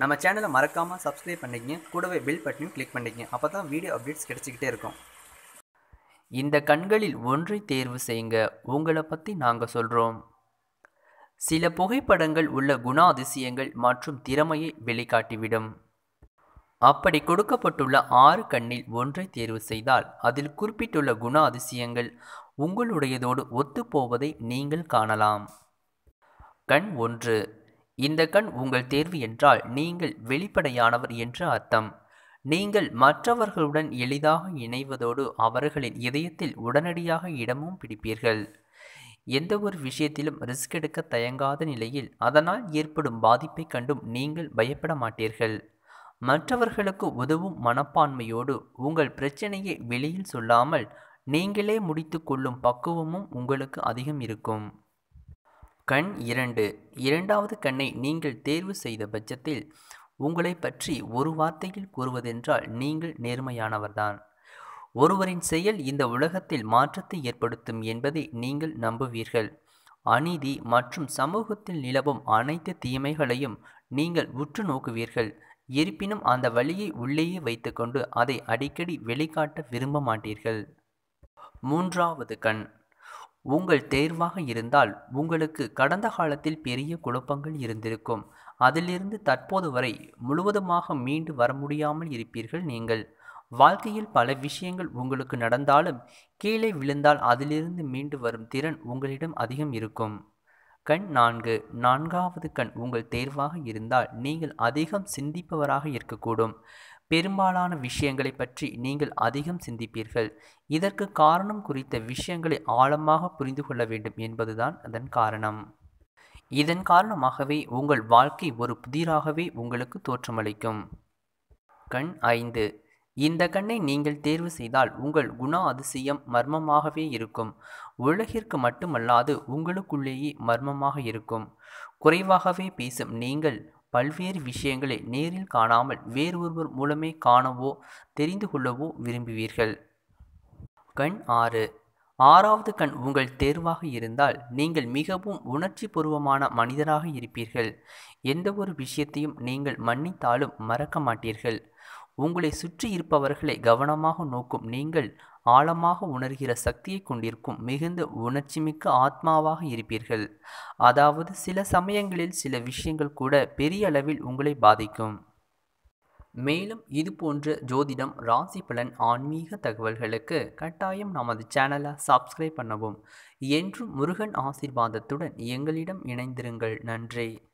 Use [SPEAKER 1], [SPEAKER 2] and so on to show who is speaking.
[SPEAKER 1] நம்ம சேனலை மறக்காமல் சப்ஸ்கிரைப் பண்ணிக்கங்க கூடவே பெல் பட்டனையும் கிளிக் பண்ணிக்கங்க அப்போ தான் வீடியோ அப்டேட்ஸ் கிடச்சிக்கிட்டே இருக்கும் இந்த கண்களில் ஒன்றை தேர்வு செய்யுங்க உங்களை பற்றி நாங்கள் சொல்கிறோம் சில புகைப்படங்கள் உள்ள குணாதிசயங்கள் மற்றும் திறமையை வெளிக்காட்டிவிடும் அப்படி கொடுக்கப்பட்டுள்ள ஆறு கண்ணில் ஒன்றை தேர்வு செய்தால் அதில் குறிப்பிட்டுள்ள குண அதிசயங்கள் உங்களுடையதோடு ஒத்துப்போவதை நீங்கள் காணலாம் கண் ஒன்று இந்த கண் உங்கள் தேர்வு என்றால் நீங்கள் வெளிப்படையானவர் என்று அர்த்தம் நீங்கள் மற்றவர்களுடன் எளிதாக இணைவதோடு அவர்களின் இதயத்தில் உடனடியாக இடமும் பிடிப்பீர்கள் எந்த ஒரு விஷயத்திலும் ரிஸ்க் எடுக்க தயங்காத நிலையில் அதனால் ஏற்படும் பாதிப்பை கண்டும் நீங்கள் பயப்பட மாட்டீர்கள் மற்றவர்களுக்கு உதவும் மனப்பான்மையோடு உங்கள் பிரச்சனையை வெளியில் சொல்லாமல் நீங்களே முடித்து கொள்ளும் பக்குவமும் உங்களுக்கு அதிகம் இருக்கும் கண் இரண்டு இரண்டாவது கண்ணை நீங்கள் தேர்வு செய்த பட்சத்தில் உங்களை பற்றி ஒரு வார்த்தையில் கூறுவதென்றால் நீங்கள் நேர்மையானவர்தான் ஒருவரின் செயல் இந்த உலகத்தில் மாற்றத்தை ஏற்படுத்தும் என்பதை நீங்கள் நம்புவீர்கள் அநீதி மற்றும் சமூகத்தில் நிலவும் அனைத்து தீமைகளையும் நீங்கள் உற்று நோக்குவீர்கள் இருப்பினும் அந்த வழியை உள்ளேயே வைத்துக்கொண்டு அதை அடிக்கடி வெளிக்காட்ட விரும்ப மாட்டீர்கள் மூன்றாவது கண் உங்கள் தேர்வாக இருந்தால் உங்களுக்கு கடந்த காலத்தில் பெரிய குழப்பங்கள் இருந்திருக்கும் அதிலிருந்து தற்போது வரை முழுவதுமாக மீண்டு வர முடியாமல் இருப்பீர்கள் நீங்கள் வாழ்க்கையில் பல விஷயங்கள் உங்களுக்கு நடந்தாலும் கீழே விழுந்தால் அதிலிருந்து மீண்டு வரும் திறன் உங்களிடம் அதிகம் இருக்கும் கண் நான்கு நான்காவது கண் உங்கள் தேர்வாக இருந்தால் நீங்கள் அதிகம் சிந்திப்பவராக இருக்கக்கூடும் பெரும்பாலான விஷயங்களை பற்றி நீங்கள் அதிகம் சிந்திப்பீர்கள் இதற்கு காரணம் குறித்த விஷயங்களை ஆழமாக புரிந்து கொள்ள வேண்டும் என்பதுதான் அதன் காரணம் இதன் காரணமாகவே உங்கள் வாழ்க்கை ஒரு புதிராகவே உங்களுக்கு தோற்றமளிக்கும் கண் ஐந்து இந்த கண்ணை நீங்கள் தேர்வு செய்தால் உங்கள் குண அதிசயம் மர்மமாகவே இருக்கும் உலகிற்கு மட்டுமல்லாது உங்களுக்குள்ளேயே மர்மமாக இருக்கும் குறைவாகவே பேசும் நீங்கள் பல்வேறு விஷயங்களை நேரில் காணாமல் வேறொருவர் மூலமே காணவோ தெரிந்து கொள்ளவோ விரும்புவீர்கள் கண் ஆறு ஆறாவது கண் உங்கள் தேர்வாக இருந்தால் நீங்கள் மிகவும் உணர்ச்சி பூர்வமான மனிதராக இருப்பீர்கள் எந்த ஒரு விஷயத்தையும் நீங்கள் மன்னித்தாலும் மறக்க மாட்டீர்கள் உங்களை சுற்றி இருப்பவர்களை கவனமாக நோக்கும் நீங்கள் ஆழமாக உணர்கிற சக்தியை கொண்டிருக்கும் மிகுந்த உணர்ச்சிமிக்க ஆத்மாவாக இருப்பீர்கள் அதாவது சில சமயங்களில் சில விஷயங்கள் கூட பெரிய அளவில் உங்களை பாதிக்கும் மேலும் இது போன்ற ஜோதிடம் ராசி பலன் ஆன்மீக தகவல்களுக்கு கட்டாயம் நமது சேனலை சப்ஸ்கிரைப் பண்ணவும் என்றும் முருகன் ஆசீர்வாதத்துடன் எங்களிடம் இணைந்திருங்கள் நன்றி